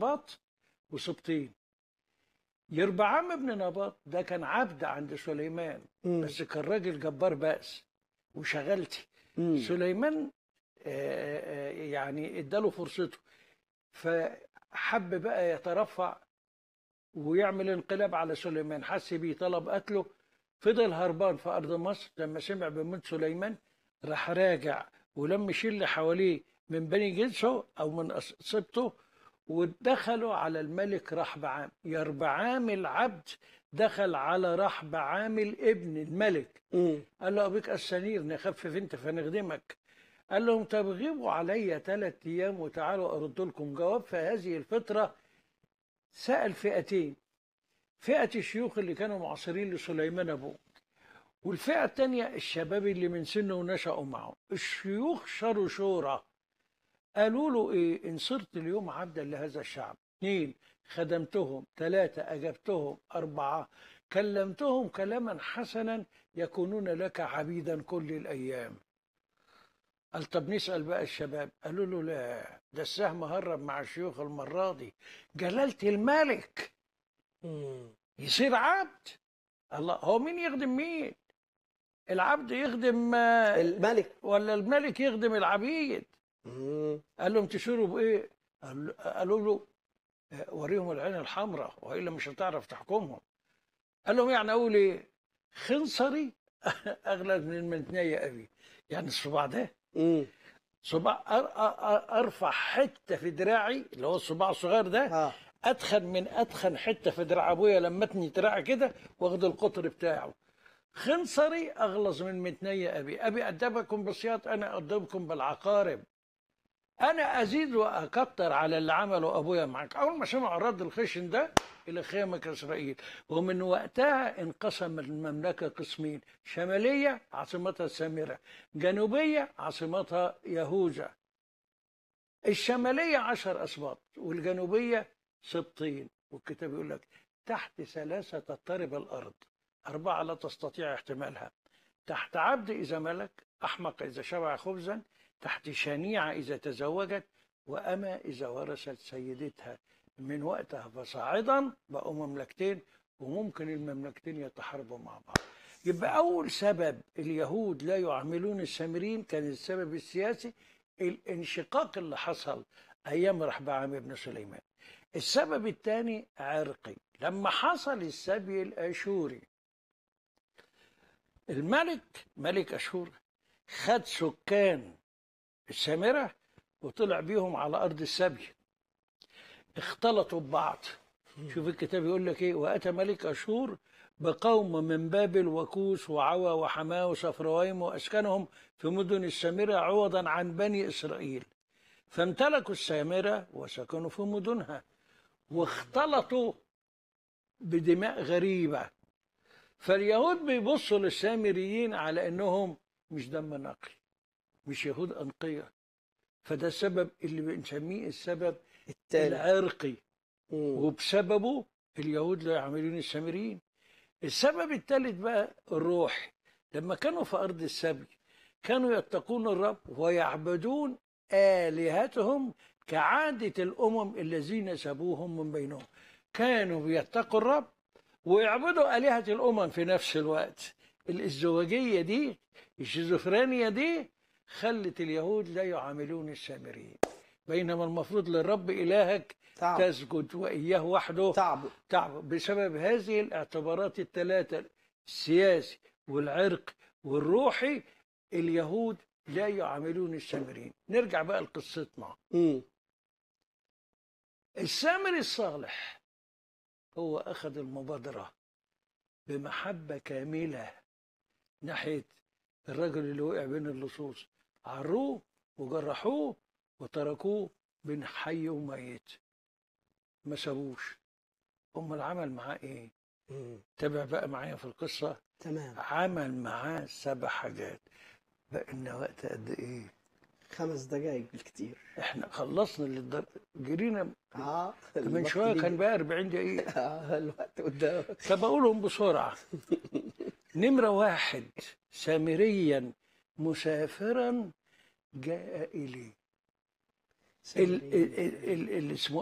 نباط وسبطين يربعام ابن نباط ده كان عبد عند سليمان مم. بس كان راجل جبار بأس وشغلتي مم. سليمان آه، آه، يعني اداله فرصته فحب بقى يترفع ويعمل انقلاب على سليمان حس بيه طلب قتله فضل هربان في ارض مصر لما سمع بموت سليمان راح راجع ولم شل حواليه من بني جنسه او من أص- سبطه ودخلوا على الملك رحبعام يربعام العبد دخل على رحبعام الابن الملك مم. قال له ابيك السنير نخفف انت فنخدمك قال لهم طب غيبوا عليا ثلاث ايام وتعالوا ارد لكم جواب في هذه الفتره سال فئتين فئه الشيوخ اللي كانوا معاصرين لسليمان ابوه والفئه الثانيه الشباب اللي من سنه ونشأوا معه الشيوخ شروا شورى قالوا له ايه ان صرت اليوم عبدا لهذا الشعب اثنين خدمتهم ثلاثه اجبتهم اربعه كلمتهم كلاما حسنا يكونون لك عبيدا كل الايام قال طب نسال بقى الشباب قالوا له لا ده السهم هرب مع الشيوخ المره دي جلاله الملك مم. يصير عبد الله هو مين يخدم مين العبد يخدم آه، الملك ولا الملك يخدم العبيد مم. قال لهم تشيروا بايه قال- قالوا له آه، وريهم العين الحمراء والا مش هتعرف تحكمهم قال لهم يعني اقول ايه خنصري اغلى من المنتنيه ابي يعني الصباع ده مم. صباع أر- أ- أ- ارفع حته في دراعي اللي هو الصباع الصغير ده اه اتخن من اتخن حته في دراع ابويا لما اتني دراعي كده واخد القطر بتاعه خنصري اغلظ من متنية ابي ابي ادبكم بالسياط انا ادبكم بالعقارب انا ازيد واكتر على اللي عمله ابويا معاك اول ما سمعوا الرد الخشن ده الى خيمك اسرائيل ومن وقتها انقسم المملكه قسمين شماليه عاصمتها السامره جنوبيه عاصمتها يهوذا الشماليه عشر اسباط والجنوبيه سبطين والكتاب يقول لك تحت ثلاثه تضطرب الارض اربعه لا تستطيع احتمالها تحت عبد اذا ملك احمق اذا شبع خبزا تحت شنيعه اذا تزوجت واما اذا ورثت سيدتها من وقتها فصاعدا بقوا مملكتين وممكن المملكتين يتحاربوا مع بعض يبقى اول سبب اليهود لا يعاملون السامريين كان السبب السياسي الانشقاق اللي حصل ايام رحبعام بن سليمان السبب الثاني عرقي لما حصل السبي الاشوري الملك ملك اشور خد سكان السامره وطلع بيهم على ارض السبي اختلطوا ببعض شوف الكتاب يقول لك ايه واتى ملك اشور بقوم من بابل وكوس وعوى وحماه وصفرويم واسكنهم في مدن السامره عوضا عن بني اسرائيل فامتلكوا السامره وسكنوا في مدنها واختلطوا بدماء غريبه فاليهود بيبصوا للسامريين على انهم مش دم نقي مش يهود انقيه فده السبب اللي بنسميه السبب التالي العرقي مم. وبسببه اليهود لا يعملون السامريين السبب الثالث بقى الروحي لما كانوا في ارض السبي كانوا يتقون الرب ويعبدون الهتهم كعاده الامم الذين سبوهم من بينهم كانوا بيتقوا الرب ويعبدوا الهه الامم في نفس الوقت الازدواجيه دي الشيزوفرينيا دي خلت اليهود لا يعاملون السامريين بينما المفروض للرب الهك تعب تسجد واياه وحده تعب تعب بسبب هذه الاعتبارات الثلاثة السياسي والعرق والروحي اليهود لا يعاملون السامريين نرجع بقى لقصتنا مم. السامري الصالح هو أخذ المبادرة بمحبة كاملة ناحية الرجل اللي وقع بين اللصوص عروه وجرحوه وتركوه بين حي وميت ما سابوش أمال عمل معاه إيه؟ مم. تابع بقى معايا في القصة تمام عمل معاه سبع حاجات بقى لنا وقت قد ايه خمس دقايق بالكتير احنا خلصنا للدر... جرينا اه من الوقت شويه بيجري. كان بقى 40 دقيقه آه الوقت قدامك طب اقولهم بسرعه نمره واحد سامريا مسافرا جاء اليه ال- ال- ال- ال- اللي اسمه